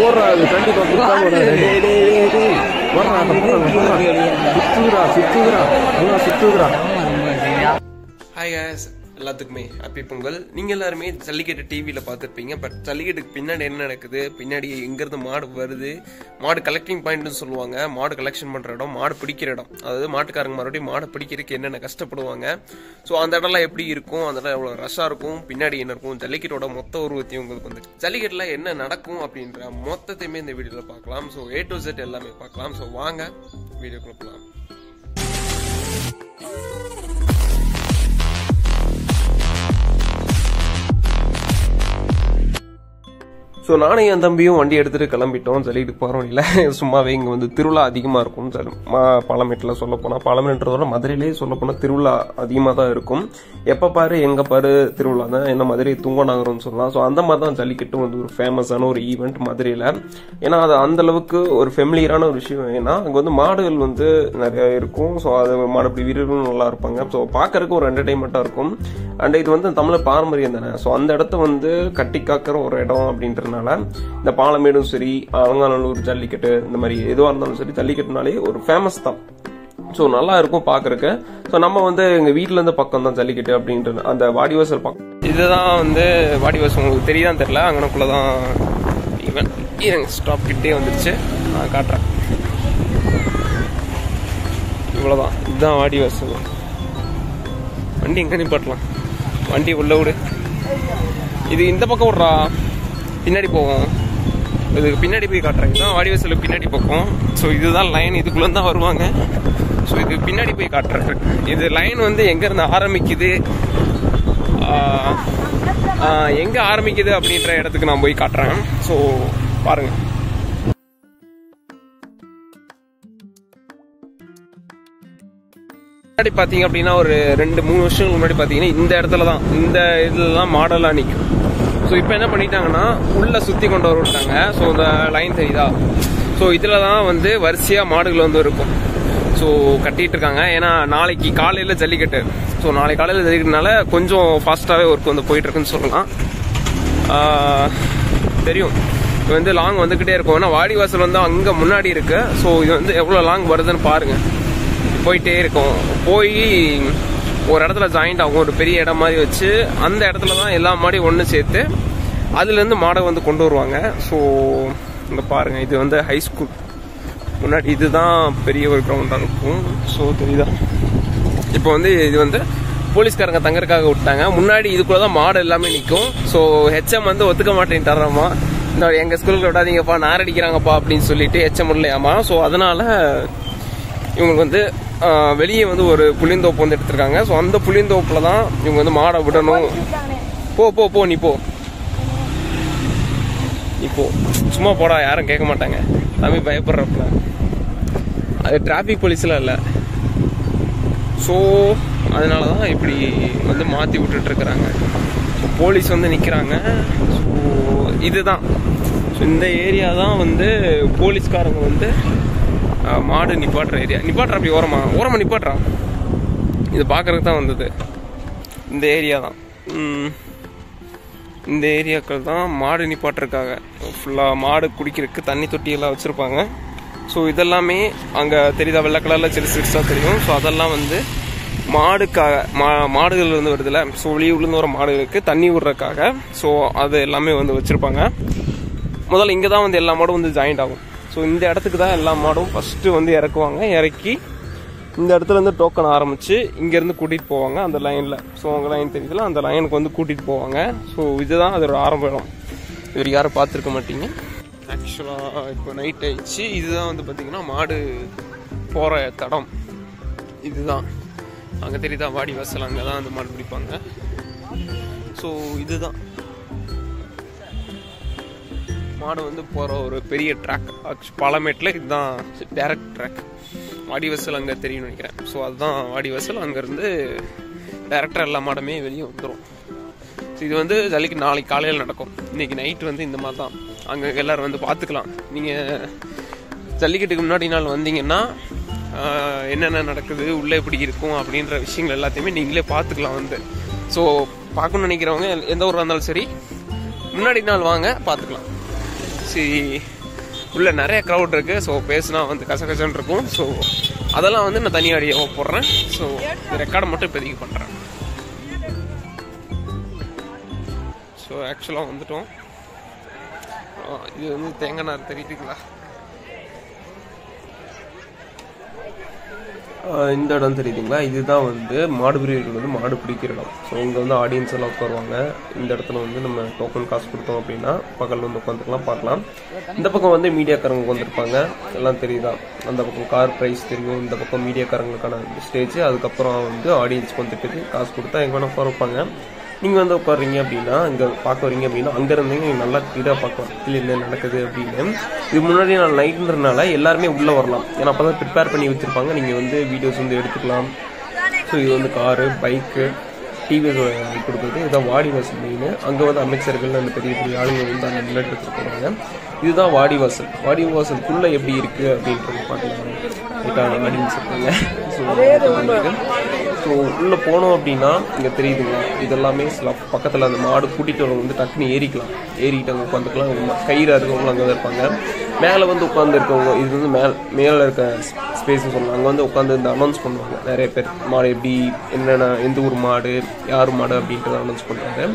போடுறா அது கண்டிப்பா குத்தா போடுறா டேய் டேய் டேய் டேய் வர்றா அந்த போடுறா சுத்துதுடா சுத்துதுடா நல்லா சுத்துதுடா ஹாய் guys எல்லாத்துக்குமே ஹாப்பி பொங்கல் நீங்கள் எல்லாருமே ஜல்லிக்கட்டு டிவியில் பார்த்துருப்பீங்க பட் ஜல்லிக்கட்டுக்கு பின்னாடி என்ன நடக்குது பின்னாடி எங்கேருந்து மாடு வருது மாடு கலெக்டிங் பாயிண்ட்னு சொல்லுவாங்க மாடு கலெக்ஷன் பண்ணுற இடம் மாடு பிடிக்கிற இடம் அதாவது மாட்டுக்காரங்க மறுபடியும் மாடு பிடிக்கிறதுக்கு என்னென்ன கஷ்டப்படுவாங்க ஸோ அந்த இடம்லாம் எப்படி இருக்கும் அந்த இடம் எவ்வளோ ரஷ்ஷாக இருக்கும் பின்னாடி என்ன இருக்கும் ஜல்லிக்கட்டோட மொத்த உருவத்தையும் உங்களுக்கு வந்து ஜல்லிக்கட்டில் என்ன நடக்கும் அப்படின்ற மொத்தத்தையுமே இந்த வீடியோவில் பார்க்கலாம் ஸோ ஏ டு Z எல்லாமே பார்க்கலாம் ஸோ வாங்க வீடியோ கொடுக்கலாம் ஸோ நானும் என் தம்பியும் வண்டி எடுத்துகிட்டு கிளம்பிட்டோம் ஜல்லிட்டு போகிறோம் இல்லை சும்மாவே இங்கே வந்து திருவிழா அதிகமாக இருக்கும் ஜல் மா பாலமேட்டில் சொல்ல போனால் பாலமேட்டுறதோட மதுரையிலேயே சொல்ல போனால் திருவிழா அதிகமாக தான் இருக்கும் எப்போ பாரு எங்கே பாரு திருவிழா தான் என்ன மதுரை தூங்க நகரம்னு சொல்லலாம் ஸோ அந்த மாதிரி தான் ஜல்லிக்கட்டு வந்து ஒரு ஃபேமஸான ஒரு ஈவெண்ட் மதுரையில் ஏன்னா அது அந்த அளவுக்கு ஒரு ஃபெமிலியரான ஒரு விஷயம் ஏன்னா அங்கே வந்து மாடுகள் வந்து நிறைய இருக்கும் ஸோ அது மாடுபடி வீரர்களும் நல்லா இருப்பாங்க ஸோ பார்க்கறதுக்கு ஒரு என்டர்டைன்மெண்ட்டாக இருக்கும் அண்ட் இது வந்து தமிழர் பாரம்பரியம் தானே ஸோ அந்த இடத்த வந்து கட்டி காக்கிற ஒரு இடம் அப்படின்றதுனால இந்த பாலமேடும் சரி அலங்காநல்லூர் ஜல்லிக்கட்டு இந்த மாதிரி எதுவாக இருந்தாலும் சரி ஜல்லிக்கட்டுனாலே ஒரு ஃபேமஸ் தான் ஸோ நல்லா இருக்கும் பார்க்கறக்கு ஸோ நம்ம வந்து எங்கள் வீட்டிலேருந்து பக்கம் தான் ஜல்லிக்கட்டு அப்படின்றது அந்த வாடிவாசல் பக்கம் இதுதான் வந்து வாடிவாசல் உங்களுக்கு தெரியுதான் தெரில அங்கனக்குள்ளே தான் ஈவன் இருங்க ஸ்டாப் கிட்டே வந்துருச்சு நான் காட்டுறேன் இவ்வளோதான் இதுதான் வாடிவாசல் வண்டி எங்கே நிப்பாட்டலாம் வண்டி உள்ள விடு இது இந்த பக்கம் விட்றா பின்னாடி போவோம் இதுக்கு பின்னாடி போய் காட்டுறேன் இதுதான் வாடிவாசலுக்கு பின்னாடி பக்கம் ஸோ இதுதான் லைன் இதுக்குள்ளே தான் வருவாங்க ஸோ இது பின்னாடி போய் காட்டுறேன் இது லைன் வந்து எங்கேருந்து ஆரம்பிக்குது ஆஹ், ஆஹ், எங்க ஆரம்பிக்குது அப்படின்ற இடத்துக்கு நான் போய் காட்டுறேன் ஸோ பாருங்க முன்னாடி பார்த்தீங்க அப்படின்னா ஒரு ரெண்டு மூணு வருஷங்களுக்கு முன்னாடி பார்த்தீங்கன்னா இந்த இடத்துல தான் இந்த இதுலலாம் மாடலாக நிற்கும் ஸோ இப்போ என்ன பண்ணிட்டாங்கன்னா உள்ள சுற்றி கொண்டு வர விட்டாங்க ஸோ இந்த லைன் தெரியுதா ஸோ இதில் தான் வந்து வரிசையாக மாடுகள் வந்து இருக்கும் ஸோ கட்டிட்டு இருக்காங்க ஏன்னா நாளைக்கு காலையில் ஜல்லிக்கட்டு ஸோ நாளைக்கு காலையில் ஜல்லிக்கட்டுனால கொஞ்சம் ஃபாஸ்ட்டாகவே ஒர்க் வந்து போயிட்டு இருக்குன்னு சொல்லலாம் ஆஹ், தெரியும் இது வந்து லாங் வந்துக்கிட்டே இருக்கும் ஏன்னா வாடிவாசல் வந்து அங்கே முன்னாடி இருக்கு ஸோ இது வந்து எவ்வளோ லாங் வருதுன்னு பாருங்க போயிட்டே இருக்கும் போய் ஒரு இடத்துல ஜாயிண்ட் ஆகும் ஒரு பெரிய இடம் மாதிரி வச்சு அந்த இடத்துல தான் எல்லா மாடையும் ஒன்று சேர்த்து அதுலேருந்து மாடை வந்து கொண்டு வருவாங்க ஸோ இங்கே பாருங்க இது வந்து ஹை ஸ்கூல் முன்னாடி இதுதான் பெரிய ஒரு கிரவுண்டாக இருக்கும் ஸோ தெரியுதா இப்போ வந்து இது வந்து போலீஸ்காரங்க தங்கறதுக்காக விட்டாங்க முன்னாடி இதுக்குள்ள தான் மாடு எல்லாமே நிற்கும் ஸோ ஹெச்எம் வந்து ஒத்துக்க மாட்டேன்ட்டாராமா இந்த எங்கள் ஸ்கூலுக்கு விடாதீங்கப்பா நார் அடிக்கிறாங்கப்பா அப்படின்னு சொல்லிட்டு ஹெச்எம் இல்லையாமா ஸோ அதனால இவங்களுக்கு வந்து ஆஹ், வெளியே வந்து ஒரு புளியந்தோப்பு வந்து எடுத்திருக்காங்க ஸோ அந்த புளியந்தோப்பில் தான் இவங்க வந்து மாடை விடணும் போ போ போ நீ போ நீ போ சும்மா போடா யாரும் கேட்க மாட்டாங்க தம்பி பயப்படுறப்பல அது டிராஃபிக் போலீஸ்லாம் இல்லை ஸோ அதனால தான் இப்படி வந்து மாற்றி விட்டுட்டு இருக்கிறாங்க போலீஸ் வந்து நிற்கிறாங்க ஸோ இதுதான் ஸோ இந்த ஏரியா தான் வந்து போலீஸ்காரங்க வந்து அஹ், மாடு நிப்பாட்டுற ஏரியா நிப்பாட்டுற அப்படி ஓரமா ஓரமா நிப்பாட்டுறான் இது பார்க்கறதுக்கு தான் வந்தது இந்த ஏரியா தான் ம், இந்த ஏரியாக்கள் தான் மாடு நிப்பாட்டுறதுக்காக ஃபுல்லாக மாடு குடிக்கிறதுக்கு தண்ணி தொட்டியெல்லாம் வச்சுருப்பாங்க ஸோ இதெல்லாமே அங்கே தெரியுதா வெள்ளை கலரில் சிறு சிறுசாக தெரியும் ஸோ அதெல்லாம் வந்து மாடுக்காக மா மாடுகள் வந்து வருதுல்ல ஸோ வெளியே விழுந்து வர மாடுகளுக்கு தண்ணி விடுறதுக்காக ஸோ அது எல்லாமே வந்து வச்சுருப்பாங்க முதல்ல இங்கே தான் வந்து எல்லா மாடும் வந்து ஜாயிண்ட் ஆகும் ஸோ இந்த இடத்துக்கு தான் எல்லா மாடும் ஃபஸ்ட்டு வந்து இறக்குவாங்க இறக்கி இந்த இடத்துல இருந்து டோக்கன் ஆரம்பிச்சு இங்கேருந்து கூட்டிகிட்டு போவாங்க அந்த லைனில் ஸோ அவங்க லைன் தெரியுதுல அந்த லைனுக்கு வந்து கூட்டிகிட்டு போவாங்க ஸோ இதுதான் அதோட ஆரம்ப இடம் இவர் யாரும் பார்த்துருக்க மாட்டீங்க ஆக்சுவலாக இப்போ நைட் ஆயிடுச்சு இதுதான் வந்து பார்த்தீங்கன்னா மாடு போகிற தடம் இதுதான் அங்கே தெரியுதா வாடி வாசல் அங்கே தான் அந்த மாடு பிடிப்பாங்க ஸோ இதுதான் மாடு வந்து போகிற ஒரு பெரிய ட்ராக் பாலமேட்டில் இதுதான் டேரக்ட் ட்ராக் வாடிவாசல் அங்கே தெரியும்னு நினைக்கிறேன் ஸோ அதுதான் வாடிவாசல் அங்கேருந்து டேரக்டாக எல்லா மாடுமே வெளியே வந்துடும் ஸோ இது வந்து ஜல்லிக்கு நாளைக்கு காலையில் நடக்கும் இன்னைக்கு நைட் வந்து இந்த மாதிரி தான் அங்கே எல்லோரும் வந்து பார்த்துக்கலாம் நீங்கள் ஜல்லிக்கட்டுக்கு முன்னாடி நாள் வந்தீங்கன்னா ஆஹ், என்னென்ன நடக்குது உள்ளே எப்படி இருக்கும் அப்படின்ற விஷயங்கள் எல்லாத்தையுமே நீங்களே பார்த்துக்கலாம் வந்து ஸோ பார்க்கணும்னு நினைக்கிறவங்க எந்த ஊராக இருந்தாலும் சரி முன்னாடி நாள் வாங்க பார்த்துக்கலாம் சரி உள்ள நிறைய க்ரௌட் இருக்கு ஸோ பேசுனா வந்து கசகசன்னு இருக்கும் ஸோ அதெல்லாம் வந்து நான் தனியாக அடியாக போடுறேன் ஸோ ரெக்கார்டை மட்டும் இப்போதைக்கு பண்ணுறேன் ஸோ ஆக்சுவலாக வந்துட்டோம் ஆ, இது வந்து தேங்காய் நார் தெரியுதுங்களா ஆஹ் இந்த இடம் தெரியுதுங்களா இதுதான் வந்து மாடு பிரியர்கள் வந்து மாடு பிடிக்கிற இடம் ஸோ இங்கே வந்து ஆடியன்ஸ் எல்லாம் உட்காருவாங்க இந்த இடத்துல வந்து நம்ம டோக்கன் காசு கொடுத்தோம் அப்படின்னா பக்கத்தில் வந்து உட்காந்துக்கலாம் பார்க்கலாம் இந்த பக்கம் வந்து மீடியாக்காரங்க உட்காந்துருப்பாங்க எல்லாம் தெரியுதா அந்த பக்கம் கார் ப்ரைஸ் தெரியும் இந்த பக்கம் மீடியாக்காரங்களுக்கான ஸ்டேஜ் அதுக்கப்புறம் வந்து ஆடியன்ஸ்க்கு வந்துட்டு காசு கொடுத்தா எங்கே வேணால் உட்கார வைப்பாங்க நீங்கள் வந்து உட்காருறீங்க அப்படின்னா இங்கே பார்க்க வரீங்க அப்படின்னா அங்கே இருந்தீங்க நீங்கள் நல்லா கிளியராக பார்க்கலாம் கீழே என்ன நடக்குது அப்படின்னு இது முன்னாடி நான் நைட்ன்றனால எல்லாருமே உள்ளே வரலாம் ஏன்னா அப்போ தான் ப்ரிப்பேர் பண்ணி வச்சுருப்பாங்க நீங்கள் வந்து வீடியோஸ் வந்து எடுத்துக்கலாம் ஸோ இது வந்து காரு பைக்கு டிவிஎஸ் கொடுக்குறது இதான் வாடிவாசல் மெயின் அங்கே வந்து அமைச்சர்கள் அந்த பெரிய பெரிய ஆளுங்க வந்து அங்கே முன்னாடி போகிறாங்க இதுதான் வாடிவாசல் வாடிவாசலுக்குள்ளே எப்படி இருக்குது அப்படின்றது பார்க்கலாம் ஆடியன்ஸ் இருக்காங்க ஸோ ஸோ உள்ளே போனோம் அப்படின்னா இங்கே தெரியுதுங்க இதெல்லாமே ஸ்லப் பக்கத்தில் அந்த மாடு கூட்டிகிட்டு வரவங்க வந்து டக்குன்னு ஏறிக்கலாம் ஏறிக்கிட்டு அங்கே உட்காந்துக்கலாம் கயிறு இருக்கவங்களும் அங்கே தான் இருப்பாங்க மேலே வந்து உட்காந்து இருக்கவங்க இது வந்து மேல் மேலே இருக்க ஸ்பேஸ் சொல்லலாம் அங்கே வந்து உட்காந்து இந்த அனௌன்ஸ் பண்ணுவாங்க நிறைய பேர் மாடு எப்படி என்னென்ன எந்த ஊர் மாடு யார் மாடு அப்படின்றத அனௌன்ஸ் பண்ணுறாங்க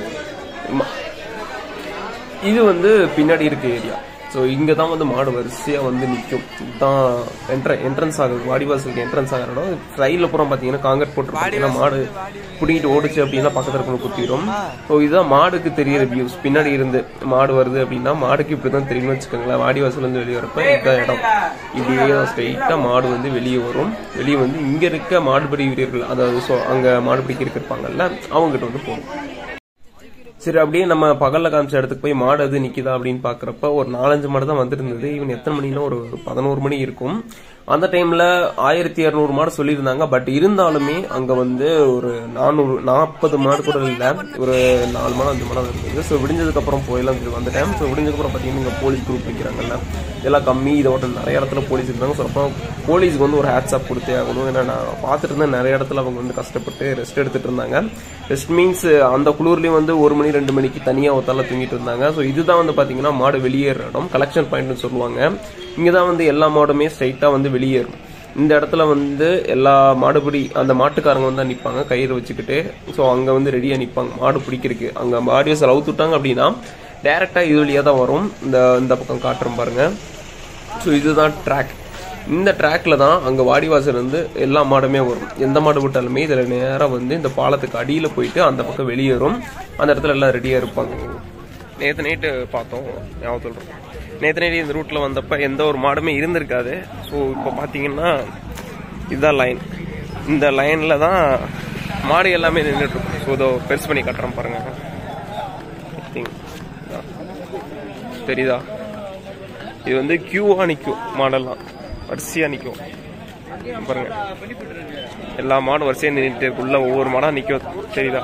இது வந்து பின்னாடி இருக்க ஏரியா ஸோ இங்கே தான் வந்து மாடு வரிசையாக வந்து நிற்கும் இதுதான் என்ட்ர என்ட்ரன்ஸ் ஆகுது வாடிவாசலுக்கு என்ட்ரன்ஸ் ஆகிற இடம் சைடில் புறம் பார்த்தீங்கன்னா காங்கிரட் போட்டு மாடு பிடிங்கிட்டு ஓடுச்சு அப்படின்னா பக்கத்தில் இருக்கணும் குத்திடும் ஸோ இதுதான் மாடுக்கு தெரியிற வியூஸ் பின்னாடி இருந்து மாடு வருது அப்படின்னா மாடுக்கு இப்படி தான் தெரியும்னு வச்சுக்கோங்களேன் வாடிவாசலேருந்து வெளியே வரப்ப இதுதான் இடம் இப்படியே ஸ்ட்ரைட்டாக மாடு வந்து வெளியே வரும் வெளியே வந்து இங்கே இருக்க மாடுபிடி வீரர்கள் அதாவது ஸோ அங்கே மாடுபிடிக்க இருப்பாங்கல்ல அவங்ககிட்ட வந்து போகும் சரி அப்படியே நம்ம பகல்ல காமிச்ச இடத்துக்கு போய் மாடு அது நிக்குதா அப்படின்னு பாக்குறப்ப ஒரு நாலஞ்சு மாடு தான் வந்துருந்தது இவன் எத்தனை மணினா ஒரு பதினோரு மணி இருக்கும் அந்த டைம்ல ஆயிரத்தி இரநூறு மாடு சொல்லியிருந்தாங்க பட் இருந்தாலுமே அங்க வந்து ஒரு நானூறு நாற்பது மாடு கூட இல்ல ஒரு நாலு மாடு அஞ்சு மாடு இருந்தது ஸோ விடிஞ்சதுக்கு அப்புறம் போயெல்லாம் தெரியும் அந்த டைம் ஸோ விடிஞ்சதுக்கு அப்புறம் பாத்தீங்கன்னா இங்க போலீஸ் குரூப் நிற்கிறாங்கல்ல இதெல்லாம் கம்மி இதோட நிறைய இடத்துல போலீஸ் இருந்தாங்க ஸோ அப்போ போலீஸ்க்கு வந்து ஒரு ஹேட்ஸ் ஆப் கொடுத்தே ஆகணும் ஏன்னா நான் பார்த்துட்டு இருந்தேன் நிறைய இடத்துல அவங்க வந்து கஷ்டப்பட்டு ரெஸ்ட் எடுத்துட்டு இருந்தாங்க ரெஸ்ட் மீன்ஸ் அந்த குளிர்லயும் வந்து ஒரு மணி ரெண்டு மணிக்கு தனியா ஒத்தால தூங்கிட்டு இருந்தாங்க ஸோ இதுதான் வந்து பாத்தீங்கன்னா மாடு வெளியேற இடம் கலெக்ஷன் பாயிண்ட்னு சொல்லுவாங்க இங்கதான் வந்து எல்லா மாடுமே ஸ்ட்ரைட்டா வந்து வெளியேறும் இந்த இடத்துல வந்து எல்லா மாடுபிடி அந்த மாட்டுக்காரங்க வந்து நிற்பாங்க கயிறு வச்சுக்கிட்டு ஸோ அங்கே வந்து ரெடியாக நிற்பாங்க மாடு பிடிக்கிறதுக்கு அங்கே மாடியஸ் அவுத்துட்டாங்க அப்படின்னா டேரெக்டாக இது வழியாக தான் வரும் இந்த இந்த பக்கம் காட்டுறோம் பாருங்க ஸோ இதுதான் ட்ராக் இந்த ட்ராக்ல தான் அங்கே வாடிவாசல் இருந்து எல்லா மாடுமே வரும் எந்த மாடு விட்டாலுமே இதில் நேராக வந்து இந்த பாலத்துக்கு அடியில் போயிட்டு அந்த பக்கம் வெளியேறும் அந்த இடத்துல எல்லாம் ரெடியாக இருப்பாங்க நேற்று நைட்டு பார்த்தோம் ஞாபகம் சொல்கிறோம் நேற்று நைட்டு இந்த ரூட்டில் வந்தப்ப எந்த ஒரு மாடுமே இருந்திருக்காது ஸோ இப்போ பார்த்தீங்கன்னா இதுதான் லைன் இந்த லைனில் தான் மாடு எல்லாமே நின்றுட்டு இருக்கும் ஸோ இதோ பெருசு பண்ணி கட்டுறோம் பாருங்க I think இதான். தெரியுதா இது வந்து கியூவா நிற்கும் மாடெல்லாம் வரிசையா நிற்கும் பாருங்க எல்லா மாடும் வரிசையா நின்றுட்டு இருக்கு உள்ள ஒவ்வொரு மாடா நிற்கும் தெரியுதா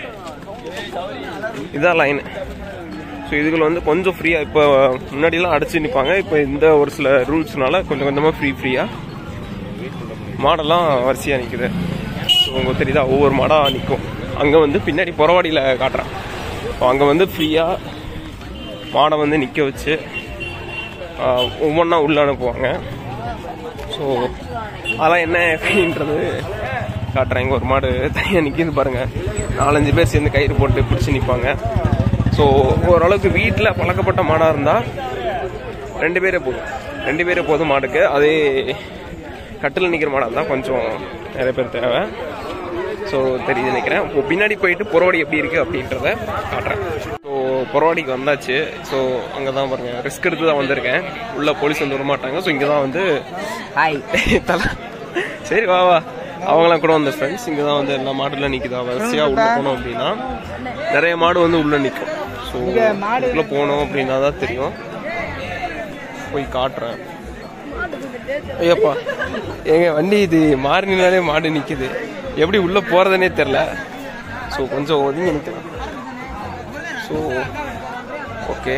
இதான் லைன் ஸோ இதுக்குள்ள வந்து கொஞ்சம் ஃப்ரீயாக இப்போ முன்னாடிலாம் அடைச்சு நிற்பாங்க இப்போ இந்த ஒரு சில ரூல்ஸ்னால கொஞ்சம் கொஞ்சமாக ஃப்ரீ ஃப்ரீயாக மாடெல்லாம் வரிசையாக நிற்குது ஸோ உங்களுக்கு தெரியுதா ஒவ்வொரு மாடாக நிற்கும் அங்கே வந்து பின்னாடி புறவாடியில் காட்டுறேன் அங்கே வந்து ஃப்ரீயாக மாடை வந்து நிற்க வச்சு ஒவ்வொன்றா உள்ள அனுப்புவாங்க ஸோ அதெல்லாம் என்ன அப்படின்றது காட்டுறேன் இங்கே ஒரு மாடு தனியாக நிற்கிது பாருங்க நாலஞ்சு பேர் சேர்ந்து கயிறு போட்டு பிடிச்சி நிற்பாங்க ஸோ ஓரளவுக்கு வீட்டில் பழக்கப்பட்ட மாடாக இருந்தால் ரெண்டு பேரே போதும் ரெண்டு பேரே போதும் மாடுக்கு அதே கட்டில் நிற்கிற மாடாக இருந்தால் கொஞ்சம் நிறைய பேர் தேவை ஸோ தெரியுது நினைக்கிறேன் இப்போ பின்னாடி போயிட்டு புறவாடி எப்படி இருக்குது அப்படின்றத காட்டுறேன் ஸோ புறவாடிக்கு வந்தாச்சு ஸோ அங்கே தான் பாருங்க ரிஸ்க் எடுத்து தான் வந்திருக்கேன் உள்ள போலீஸ் வந்து விட மாட்டாங்க ஸோ இங்கே தான் வந்து ஹாய் தலை சரி வா வா அவங்களாம் கூட வந்த ஃப்ரெண்ட்ஸ் இங்கே தான் வந்து எல்லா மாடுலாம் நிற்குதா வரிசையாக உள்ள போனோம் அப்படின்னா நிறைய மாடு வந்து உள்ள நிற்கும் ஸோ உள்ள போனோம் அப்படின்னா தான் தெரியும் போய் காட்டுறேன் ஐயப்பா எங்க வண்டி இது மாறினாலே மாடு நிக்குது எப்படி உள்ள போறதுனே தெரியல ஸோ கொஞ்சம் ஒதுங்கி நிற்கலாம் ஸோ ஓகே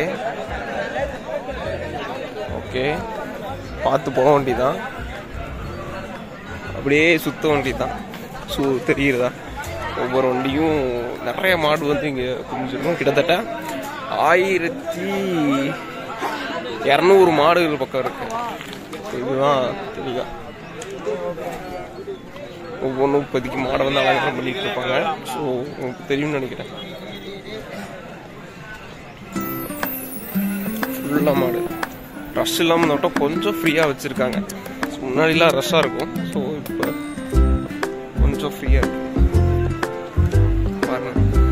ஓகே பார்த்து போக வேண்டியதான் அப்படியே சுத்த வேண்டியதான் ஸோ தெரியுறதா ஒவ்வொரு வண்டியும் நிறைய மாடு வந்து இங்கே குமிஞ்சிருக்கும் கிட்டத்தட்ட ஆயிரத்தி இரநூறு மாடுகள் பக்கம் இருக்கு இதுதான் தெளிவா ஒவ்வொன்றும் இப்போதைக்கு மாடை வந்து அலங்காரம் பண்ணிட்டு இருப்பாங்க ஸோ உங்களுக்கு தெரியும்னு நினைக்கிறேன் ஃபுல்லாக மாடு ரஷ் இல்லாமல் நோட்டம் கொஞ்சம் ஃப்ரீயாக வச்சுருக்காங்க முன்னாடிலாம் ரஷ்ஷாக இருக்கும் ஸோ இப்போ கொஞ்சம் ஃப்ரீயாக இருக்கு பாருங்க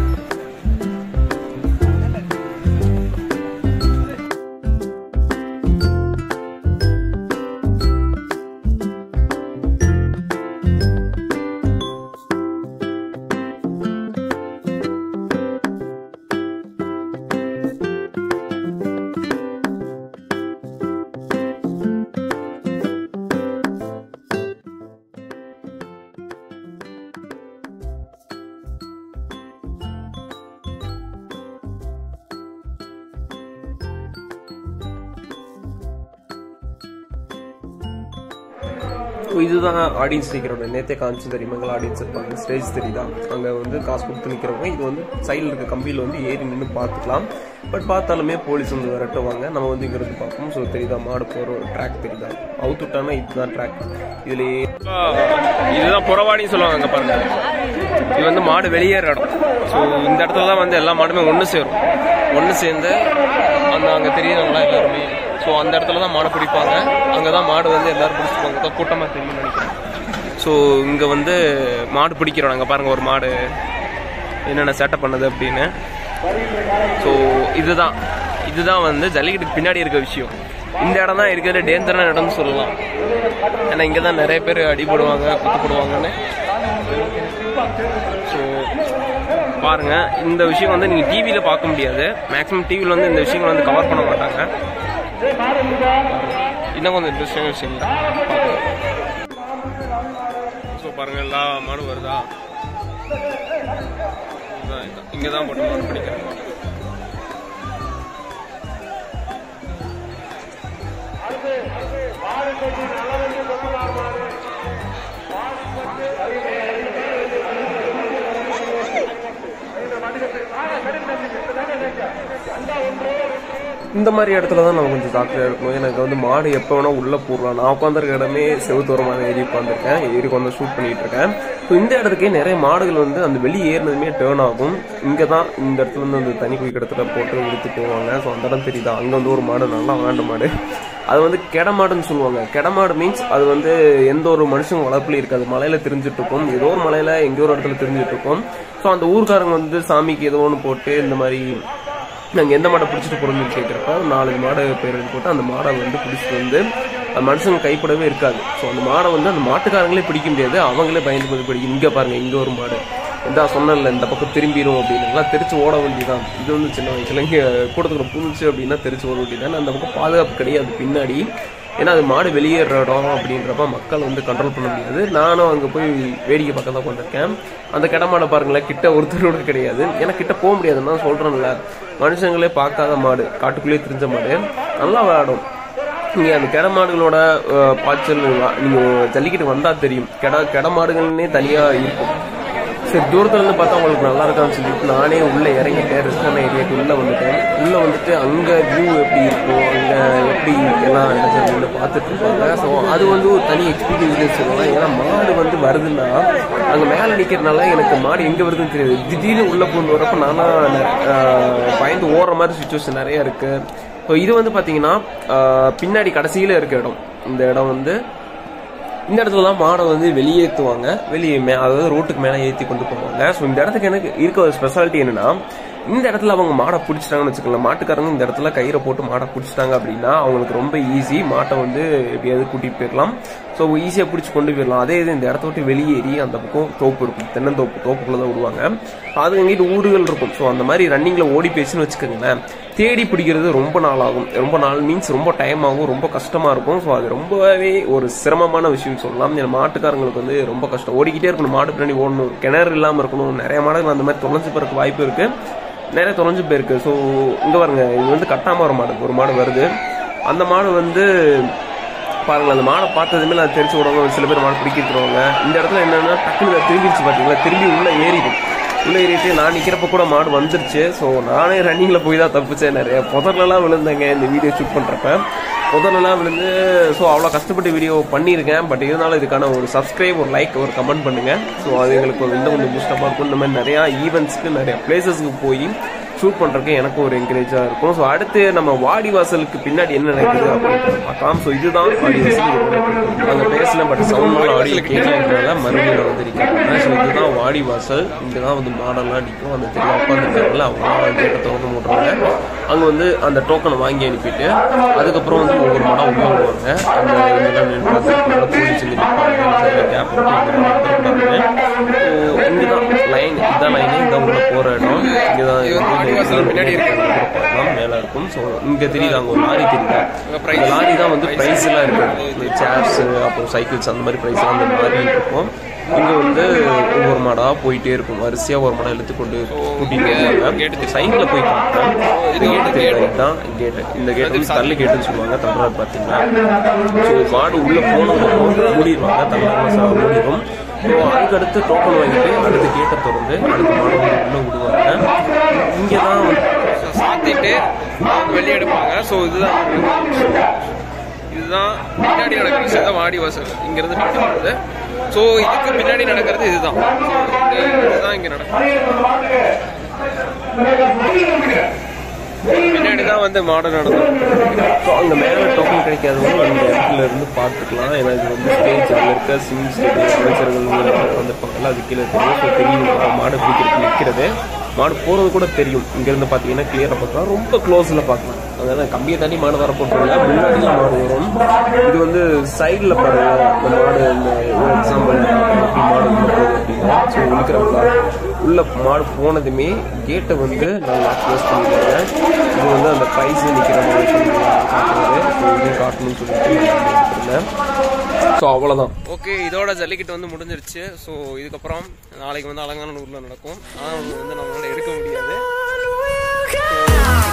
ஸோ இதுதான் ஆடியன்ஸ் நிற்கிறவங்க நேத்தே காமிச்சு தெரியுமா எங்களை ஆடியன்ஸ் இருப்பாங்க ஸ்டேஜ் தெரியுதா அங்கே வந்து காசு கொடுத்து நிற்கிறவங்க இது வந்து சைடில் இருக்க கம்பியில் வந்து ஏறி நின்று பார்த்துக்கலாம் பட் பார்த்தாலுமே போலீஸ் வந்து விரட்டுவாங்க நம்ம வந்து இங்க இருந்து பார்ப்போம் ஸோ தெரியுதா மாடு போகிற ட்ராக் தெரியுதா அவுத்துட்டானா இதுதான் ட்ராக் இதுலேயே இதுதான் புறவாடின்னு சொல்லுவாங்க அங்கே பாருங்க இது வந்து மாடு வெளியேற இடம் ஸோ இந்த இடத்துல தான் வந்து எல்லா மாடுமே ஒன்று சேரும் ஒன்று சேர்ந்து அந்த அங்கே தெரியுறாங்களா எல்லாருமே ஸோ அந்த இடத்துல தான் மாடு பிடிப்பாங்க அங்கே தான் மாடு வந்து எல்லாரும் பிடிச்சிப்பாங்க தான் கூட்டமாக தெரியும்னு நினைக்கிறேன் ஸோ இங்கே வந்து மாடு பிடிக்கிறோம் அங்கே பாருங்கள் ஒரு மாடு என்னென்ன செட்டப் பண்ணுது அப்படின்னு ஸோ இதுதான் இதுதான் வந்து ஜல்லிக்கட்டுக்கு பின்னாடி இருக்க விஷயம் இந்த இடம் தான் இருக்கிற டேஞ்சரான இடம்னு சொல்லலாம் ஏன்னா இங்கே தான் நிறைய பேர் அடிபடுவாங்க குத்துப்படுவாங்கன்னு ஸோ பாருங்க இந்த விஷயம் வந்து நீங்கள் டிவியில் பார்க்க முடியாது மேக்ஸிமம் டிவியில் வந்து இந்த விஷயங்கள் வந்து கவர் பண்ண மாட்டாங்க இன்னும் கொஞ்சம் இன்ட்ரெஸ்டிங் விஷயம் ஸோ பாருங்க எல்லா மாடும் வருதா இங்கே தான் போட்டு மாடு பிடிக்கிறாங்க இந்த மாதிரி இடத்துல தான் நம்ம கொஞ்சம் ஜாக்கிரதையாக இருக்கணும் எனக்கு வந்து மாடு எப்போ வேணால் உள்ளே போடலாம் நான் உட்காந்துருக்க இடமே செவுத்தோரமான ஏறி உட்காந்துருக்கேன் ஏறி உட்காந்து ஷூட் பண்ணிட்டு இருக்கேன் ஸோ இந்த இடத்துக்கே நிறைய மாடுகள் வந்து அந்த வெளியே ஏறினதுமே டேர்ன் ஆகும் இங்கே தான் இந்த இடத்துல வந்து அந்த தனி குயிக் இடத்துல போட்டு இழுத்து போவாங்க ஸோ அந்த இடம் தெரியுதா அங்கே வந்து ஒரு மாடு நல்லா ஆண்ட மாடு அது வந்து கெடமாடுன்னு சொல்லுவாங்க கெடமாடு மீன்ஸ் அது வந்து எந்த ஒரு மனுஷங்க வளர்ப்புலையும் இருக்காது மலையில தெரிஞ்சிட்டு இருக்கும் ஏதோ ஒரு மலையில எங்கேயோ ஒரு இடத்துல தெரிஞ்சிட்டு இருக்கும் ஸோ அந்த ஊர்க்காரங்க வந்து சாமிக்கு ஏதோ ஒன்று போட்டு இந்த மாதிரி நாங்கள் எந்த மாடை பிடிச்சிட்டு போகிறோம்னு கேட்குறப்ப நாலு மாடை பேர் எழுதி போட்டு அந்த மாடை வந்து பிடிச்சிட்டு வந்து அந்த மனுஷங்க கைப்படவே இருக்காது ஸோ அந்த மாடை வந்து அந்த மாட்டுக்காரங்களே பிடிக்க முடியாது அவங்களே பயந்து போய் பிடிக்கும் இங்கே பாருங்க இங்கே ஒரு மாடு இந்த சொன்னல இந்த பக்கம் திரும்பிடும் அப்படின்னு எல்லாம் தெரிச்சு ஓட வேண்டியதான் இது வந்து சின்ன வயசுல இங்கே கூட்டத்துக்குள்ள புதுச்சு அப்படின்னா தெரிச்சு ஓட வேண்டியதான் அந்த பக்கம் பாதுகாப்பு கிடையாது பின்னாடி ஏன்னா அது மாடு வெளியேற இடம் அப்படின்றப்ப மக்கள் வந்து கண்ட்ரோல் பண்ண முடியாது நானும் அங்கே போய் வேடிக்கை பக்கம் தான் கொண்டிருக்கேன் அந்த கிடமாடை பாருங்களேன் கிட்ட ஒருத்தரோட கிடையாது ஏன்னா கிட்ட போக முடியாதுன்னு தான் சொல்கிறேன்ல மனுஷங்களே பார்க்காத மாடு காட்டுக்குள்ளேயே தெரிஞ்ச மாடு நல்லா விளையாடும் நீங்கள் அந்த கிட மாடுகளோட அஹ், பாய்ச்சல் நீங்கள் ஜல்லிக்கட்டு வந்தால் தெரியும் கிட கிட மாடுகள்னே தனியாக இருக்கும் சரி தூரத்துல இருந்து பார்த்தா உங்களுக்கு நல்லா இருக்கான்னு சொல்லிட்டு நானே உள்ள இறங்கிட்டேன் ரிஸ்கான ஏரியாக்கு உள்ள வந்துட்டேன் உள்ள வந்துட்டு அங்க வியூ எப்படி இருக்கும் அங்க எப்படி எல்லாம் என்ன பார்த்துட்டு இருப்பாங்க ஸோ அது வந்து ஒரு தனி எக்ஸ்பீரியன்ஸ் சொல்லலாம் ஏன்னா மாடு வந்து வருதுன்னா அங்க மேல நிக்கிறதுனால எனக்கு மாடு எங்க வருதுன்னு தெரியாது திடீர்னு உள்ள பூந்து வரப்ப நானா ஆஹ், பயந்து ஓடுற மாதிரி சுச்சுவேஷன் நிறைய இருக்கு ஸோ இது வந்து பாத்தீங்கன்னா ஆஹ், பின்னாடி கடைசியில இருக்க இடம் இந்த இடம் வந்து இந்த இடத்துல தான் மாடை வந்து வெளியேற்றுவாங்க வெளியே மே அதாவது ரோட்டுக்கு மேலே ஏற்றி கொண்டு போவாங்க ஸோ இந்த இடத்துக்கு எனக்கு இருக்க ஒரு ஸ்பெஷாலிட்டி என்னன்னா இந்த இடத்துல அவங்க மாடை பிடிச்சிட்டாங்கன்னு வச்சுக்கலாம் மாட்டுக்காரங்க இந்த இடத்துல கயிறை போட்டு மாடை பிடிச்சிட்டாங்க அப்படின்னா அவங்களுக்கு ரொம்ப ஈஸி மாட்டை வந்து எப்படியாவது கூட்டிட்டு போயிடலாம் ஸோ ஈஸியாக பிடிச்சி கொண்டு போயிடலாம் அதே இது இந்த இடத்த விட்டு வெளியேறி அந்த பக்கம் தோப்பு இருக்கும் தென்னந்தோப்பு தோப்புக்குள்ள தான் விடுவாங்க அது எங்கிட்ட ஊடுகள் இருக்கும் ஸோ அந்த மாதிரி ரன்னிங்கில் ஓடி போயிடுச்சுன்னு வச்சுக்கோங்களேன் தேடி பிடிக்கிறது ரொம்ப நாள் ஆகும் ரொம்ப நாள் மீன்ஸ் ரொம்ப டைம் ஆகும் ரொம்ப கஷ்டமா இருக்கும் ஸோ அது ரொம்பவே ஒரு சிரமமான விஷயம் சொல்லலாம் ஏன்னா மாட்டுக்காரங்களுக்கு வந்து ரொம்ப கஷ்டம் ஓடிக்கிட்டே இருக்கணும் மாடு பின்னாடி ஓடணும் கிணறு இல்லாமல் இருக்கணும் நிறைய மாடுகள் அந்த மாதிரி தொலைஞ்சு போறதுக்கு வாய்ப்பு இருக்கு நிறைய தொலைஞ்சு போயிருக்கு ஸோ இங்க பாருங்க இது வந்து கட்டாம ஒரு மாடு ஒரு மாடு வருது அந்த மாடு வந்து பாருங்களேன் அந்த மாடை பார்த்ததுமே நான் தெரிச்சு விடுவாங்க சில பேர் மாடு பிடிக்கிறவங்க இந்த இடத்துல என்னன்னா டக்குனு திரும்பிடுச்சு பார்த்தீங்களா திரும்பி உள்ள ஏறிடும் உள்ள ஏறிட்டு நான் நிக்கிறப்ப கூட மாடு வந்துருச்சு ஸோ நானே ரன்னிங்ல போய் தான் தப்பிச்சேன் நிறைய புதர்லலாம் விழுந்தேங்க இந்த வீடியோ ஷூட் பண்றப்ப புதர்லலாம் விழுந்து ஸோ அவ்வளோ கஷ்டப்பட்டு வீடியோ பண்ணியிருக்கேன் பட் இருந்தாலும் இதுக்கான ஒரு சப்ஸ்கிரைப் ஒரு லைக் ஒரு கமெண்ட் பண்ணுங்க ஸோ அது எங்களுக்கு ஒரு இன்னும் கொஞ்சம் பூஸ்டப்பாக இருக்கும் இந்த மாதிரி நிறையா ஈவெண்ட்ஸ்க்கு நிறைய பிளேசஸ்க்கு போய் ஷூட் பண்ணுறதுக்கு எனக்கு ஒரு என்கரேஜாக இருக்கும் ஸோ அடுத்து நம்ம வாடி வாசலுக்கு பின்னாடி என்ன நடக்குது அப்படின்னு பார்க்கலாம் ஸோ இதுதான் வாடி வாசல் அங்கே பேசின பட் சவுண்ட் ஆடியோ கேட்கறதுனால மறுபடியும் நான் வந்து நிற்கிறேன் ஸோ இதுதான் வாடி வாசல் இங்கே தான் வந்து மாடெல்லாம் நிற்கும் அந்த தெரிய உட்காந்துருக்காங்கல்ல அவங்க கேட்டை திறந்து மூடுறாங்க அங்கே வந்து அந்த டோக்கனை வாங்கி அனுப்பிட்டு அதுக்கப்புறம் வந்து ஒவ்வொரு மாடம் உள்ள வருவாங்க அந்த இதெல்லாம் நின்று பார்த்து போலீஸ் நிற்பாங்க கேப் இங்கே தான் லைன் இதான் லைனு இதான் உள்ள போகிற இடம் இங்கே தான் பின்னாடி பார்க்கலாம் மேலே இருக்கும் ஸோ இங்கே தெரியுது அங்கே ஒரு லாரி தெரியுது இந்த லாரி தான் வந்து ப்ரைஸ் எல்லாம் இருக்குது இந்த சேர்ஸ் அப்புறம் சைக்கிள்ஸ் அந்த மாதிரி ப்ரைஸ் அந்த மாதிரி இருக்கும் இங்கே வந்து ஒவ்வொரு மாடாக போயிட்டே இருக்கும் வரிசையாக ஒரு மாடம் இழுத்து கொண்டு கூட்டிட்டு போவாங்க சைக்கிளில் போய் காட்டுறேன் இது கேட்டு தெரியாது தான் கேட்டு இந்த கேட்டு வந்து தள்ளு கேட்டுன்னு சொல்லுவாங்க தமிழ்நாடு பார்த்தீங்கன்னா ஸோ மாடு உள்ளே போனவங்க மூடிடுவாங்க தமிழ்நாடு மூடிடும் ஸோ அதுக்கு அடுத்து டோக்கன் வாங்கிட்டு அடுத்து கேட்டை திறந்து அடுத்த மாடு வந்து உள்ளே விடுவாங்க இங்கே தான் சாத்திட்டு வெளியே எடுப்பாங்க ஸோ இதுதான் இதுதான் பின்னாடி நடக்கிற விஷயம் தான் வாடி வாசல் இங்கிருந்து நடக்கிறது ஸோ இதுக்கு பின்னாடி நடக்கிறது இதுதான் So, இது- இதுதான் இங்கே நடக்கும் பின்னாடி தான் வந்து மாடு நடக்கும் ஸோ அங்கே மேலே டோக்கன் கிடைக்காதவங்க இந்த இடத்துல இருந்து பார்த்துக்கலாம் ஏன்னா இது வந்து ஸ்டேஜ் அங்கே இருக்க சிம் ஸ்டேஜ் அமைச்சர்கள் வந்திருப்பாங்கல்ல அது கீழே தெரியும் ஸோ தெரியும் மாடு பிடிக்கிறது நிற்கிறது மாடு போகிறது கூட தெரியும் இங்கேருந்து பார்த்தீங்கன்னா கிளியராக பார்க்கலாம் ரொம்ப க்ளோஸில் பார்க்கலாம் அதனால கம்பியை தாண்டி மாடு வர போட்டுருங்க முன்னாடியும் மாடு வரும் இது வந்து சைடில் பாருங்க இந்த மாடு இந்த ஒரு எக்ஸாம்பிள் எப்படி மாடு உள்ள போகுது அப்படின்னா ஸோ இருக்கிறப்ப உள்ள மாடு போனதுமே கேட்டை வந்து நல்லா க்ளோஸ் பண்ணிடுறாங்க இது வந்து அந்த ப்ரைஸ் நிற்கிற மாதிரி காட்டுறது ஸோ இதையும் காட்டணும்னு சொல்லிட்டு எடுத்துருந்தேன் ஸோ அவ்வளோதான் ஓகே இதோட ஜல்லிக்கட்டு வந்து முடிஞ்சிருச்சு ஸோ இதுக்கப்புறம் நாளைக்கு வந்து அலங்காநல்லூரில் நடக்கும் ஆனால் வந்து நம்மளால எடுக்க முடியாது So,